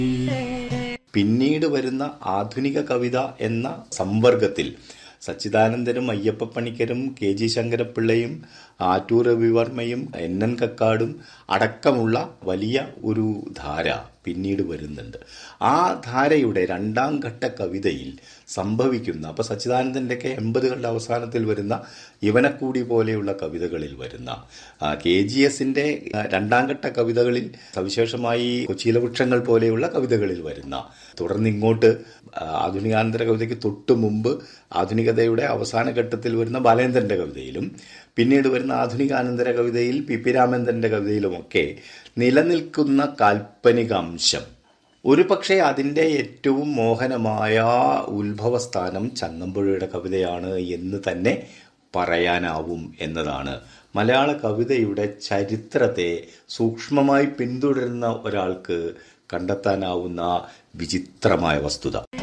പിന്നീട് വരുന്ന ആധുനിക കവിത എന്ന സംവർഗത്തിൽ സച്ചിദാനന്ദനും അയ്യപ്പ പണിക്കരും കെ ജി ശങ്കരപ്പിള്ളയും ആറ്റൂർ രവിവർമ്മയും എൻ എൻ കക്കാടും അടക്കമുള്ള വലിയ ഒരു ധാര പിന്നീട് വരുന്നുണ്ട് ആ ധാരയുടെ രണ്ടാം ഘട്ട കവിതയിൽ സംഭവിക്കുന്ന അപ്പോൾ സച്ചിദാനന്ദൻ്റെയൊക്കെ എൺപതുകളുടെ അവസാനത്തിൽ വരുന്ന ഇവനക്കൂടി പോലെയുള്ള കവിതകളിൽ വരുന്ന കെ ജി എസിൻ്റെ രണ്ടാം ഘട്ട കവിതകളിൽ സവിശേഷമായി കൊച്ചിയിലെ വൃക്ഷങ്ങൾ പോലെയുള്ള കവിതകളിൽ വരുന്ന തുടർന്ന് ഇങ്ങോട്ട് ആധുനികാനന്തര കവിതയ്ക്ക് തൊട്ടു മുമ്പ് ആധുനികതയുടെ അവസാന ഘട്ടത്തിൽ വരുന്ന ബാലേന്ദ്രന്റെ കവിതയിലും പിന്നീട് വരുന്ന ആധുനികാനന്തര കവിതയിൽ പി പി രാമേന്ദ്രന്റെ കവിതയിലുമൊക്കെ നിലനിൽക്കുന്ന കാൽപ്പനിക അംശം ഒരു പക്ഷേ അതിൻ്റെ ഏറ്റവും മോഹനമായ ഉത്ഭവസ്ഥാനം ചങ്ങമ്പുഴയുടെ കവിതയാണ് എന്ന് തന്നെ പറയാനാവും എന്നതാണ് മലയാള കവിതയുടെ ചരിത്രത്തെ സൂക്ഷ്മമായി പിന്തുടരുന്ന ഒരാൾക്ക് കണ്ടെത്താനാവുന്ന വിചിത്രമായ വസ്തുത